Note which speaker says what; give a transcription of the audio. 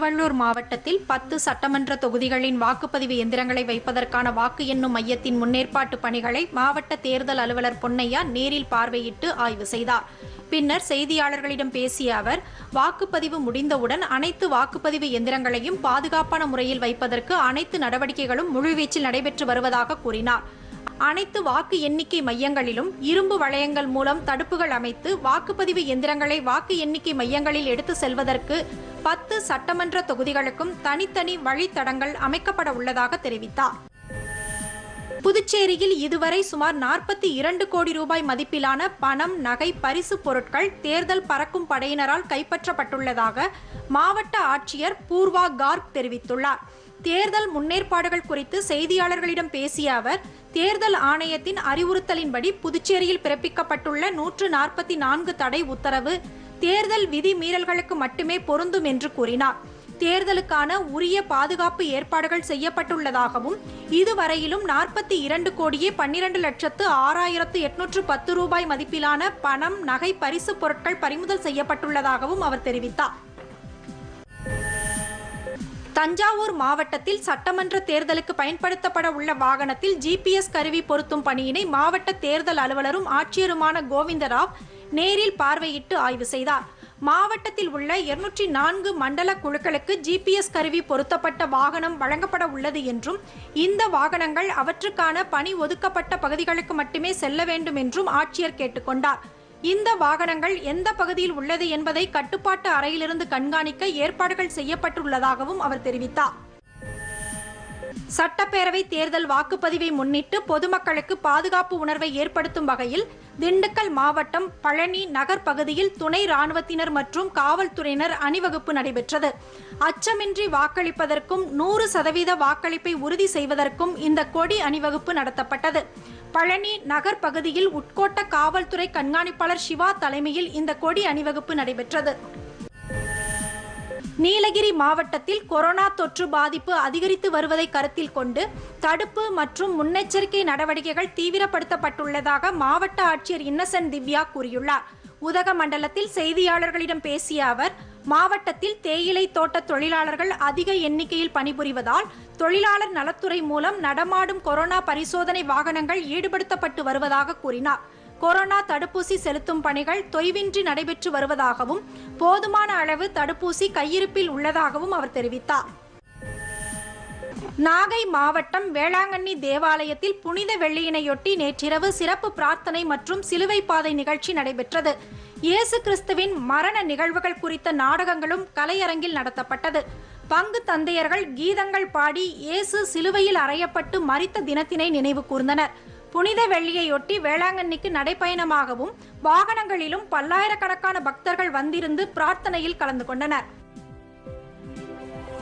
Speaker 1: திருவள்ளூர் மாவட்டத்தில் பத்து சட்டமன்ற தொகுதிகளின் வாக்குப்பதிவு எந்திரங்களை வைப்பதற்கான வாக்கு எண்ணும் மையத்தின் முன்னேற்பாட்டு பணிகளை மாவட்ட தேர்தல் அலுவலர் பொன்னையா நேரில் பார்வையிட்டு ஆய்வு செய்தார் பின்னர் செய்தியாளர்களிடம் பேசிய அவர் வாக்குப்பதிவு முடிந்தவுடன் அனைத்து வாக்குப்பதிவு எந்திரங்களையும் பாதுகாப்பான முறையில் வைப்பதற்கு அனைத்து நடவடிக்கைகளும் முழுவீச்சில் நடைபெற்று வருவதாக கூறினார் அனைத்து வாக்கு எண்ணிக்கை மையங்களிலும் இரும்பு வளையங்கள் மூலம் தடுப்புகள் அமைத்து வாக்குப்பதிவு எந்திரங்களை வாக்கு எண்ணிக்கை மையங்களில் எடுத்து செல்வதற்கு பத்து சட்டமன்ற தொகுதிகளுக்கும் தனித்தனி வழித்தடங்கள் அமைக்கப்பட உள்ளதாக தெரிவித்தார் புதுச்சேரியில் இதுவரை சுமார் நாற்பத்தி இரண்டு கோடி ரூபாய் மதிப்பிலான பணம் நகை பரிசு பொருட்கள் தேர்தல் பறக்கும் படையினரால் கைப்பற்றப்பட்டுள்ளதாக மாவட்ட ஆட்சியர் பூர்வா கார்க் தெரிவித்துள்ளார் தேர்தல் முன்னேற்பாடுகள் குறித்து செய்தியாளர்களிடம் பேசிய அவர் தேர்தல் ஆணையத்தின் அறிவுறுத்தலின்படி புதுச்சேரியில் பிறப்பிக்கப்பட்டுள்ள நூற்று நாற்பத்தி நான்கு தடை உத்தரவு தேர்தல் விதி மீறல்களுக்கு மட்டுமே பொருந்தும் என்று கூறினார் தேர்தலுக்கான உரிய பாதுகாப்பு ஏற்பாடுகள் செய்யப்பட்டுள்ளதாகவும் இதுவரையிலும் நாற்பத்தி இரண்டு கோடியே பன்னிரண்டு லட்சத்து ஆறாயிரத்து எட்நூற்று பத்து ரூபாய் மதிப்பிலான பணம் நகை பரிசு பொருட்கள் பறிமுதல் செய்யப்பட்டுள்ளதாகவும் அவர் தெரிவித்தார் தஞ்சாவூர் மாவட்டத்தில் சட்டமன்ற தேர்தலுக்கு பயன்படுத்தப்பட உள்ள வாகனத்தில் ஜிபிஎஸ் கருவி பொருத்தும் பணியினை மாவட்ட தேர்தல் அலுவலரும் ஆட்சியருமான கோவிந்தராவ் நேரில் பார்வையிட்டு ஆய்வு செய்தார் மாவட்டத்தில் உள்ள இருநூற்றி நான்கு மண்டல குழுக்களுக்கு ஜிபிஎஸ் கருவி பொருத்தப்பட்ட வாகனம் வழங்கப்பட உள்ளது என்றும் இந்த வாகனங்கள் அவற்றுக்கான பணி ஒதுக்கப்பட்ட பகுதிகளுக்கு மட்டுமே செல்ல வேண்டும் என்றும் ஆட்சியர் கேட்டுக்கொண்டார் இந்த வாகனங்கள் எந்த பகுதியில் உள்ளது என்பதை கட்டுப்பாட்டு அறையிலிருந்து கண்காணிக்க ஏற்பாடுகள் செய்யப்பட்டுள்ளதாகவும் அவர் தெரிவித்தார் சட்டப்பேரவை தேர்தல் வாக்குப்பதிவை முன்னிட்டு பொதுமக்களுக்கு பாதுகாப்பு உணர்வை ஏற்படுத்தும் வகையில் திண்டுக்கல் மாவட்டம் பழனி நகர் பகுதியில் துணை ராணுவத்தினர் மற்றும் காவல்துறையினர் அணிவகுப்பு நடைபெற்றது அச்சமின்றி வாக்களிப்பதற்கும் நூறு சதவீத வாக்களிப்பை உறுதி செய்வதற்கும் இந்த கொடி அணிவகுப்பு நடத்தப்பட்டது பழனி நகர் பகுதியில் உட்கோட்ட காவல்துறை கண்காணிப்பாளர் சிவா தலைமையில் இந்த கொடி அணிவகுப்பு நடைபெற்றது நீலகிரி மாவட்டத்தில் கொரோனா தொற்று பாதிப்பு அதிகரித்து வருவதை கருத்தில் கொண்டு தடுப்பு மற்றும் முன்னெச்சரிக்கை நடவடிக்கைகள் தீவிரப்படுத்தப்பட்டுள்ளதாக மாவட்ட ஆட்சியர் இன்னசென்ட் திவ்யா கூறியுள்ளார் உதகமண்டலத்தில் செய்தியாளர்களிடம் பேசிய அவர் மாவட்டத்தில் தேயிலை தோட்ட தொழிலாளர்கள் அதிக எண்ணிக்கையில் பணிபுரிவதால் தொழிலாளர் நலத்துறை மூலம் நடமாடும் கொரோனா பரிசோதனை வாகனங்கள் ஈடுபடுத்தப்பட்டு வருவதாக கூறினார் கொரோனா தடுப்பூசி செலுத்தும் பணிகள் தொய்வின்றி நடைபெற்று வருவதாகவும் போதுமான அளவு தடுப்பூசி கையிருப்பில் உள்ளதாகவும் அவர் தெரிவித்தார் நாகை மாவட்டம் வேளாங்கண்ணி தேவாலயத்தில் புனித வெள்ளியினையொட்டி நேற்றிரவு சிறப்பு பிரார்த்தனை மற்றும் சிலுவை பாதை நிகழ்ச்சி நடைபெற்றது இயேசு கிறிஸ்துவின் மரண நிகழ்வுகள் குறித்த நாடகங்களும் கலையரங்கில் நடத்தப்பட்டது பங்கு தந்தையர்கள் கீதங்கள் பாடி இயேசு சிலுவையில் அறையப்பட்டு மரித்த தினத்தினை நினைவு கூர்ந்தனர் புனித வெள்ளியையொட்டி வேளாங்கண்ணிக்கு நடைப்பயணமாகவும் வாகனங்களிலும் பல்லாயிரக்கணக்கான பக்தர்கள் வந்திருந்து பிரார்த்தனையில் கலந்து கொண்டனர்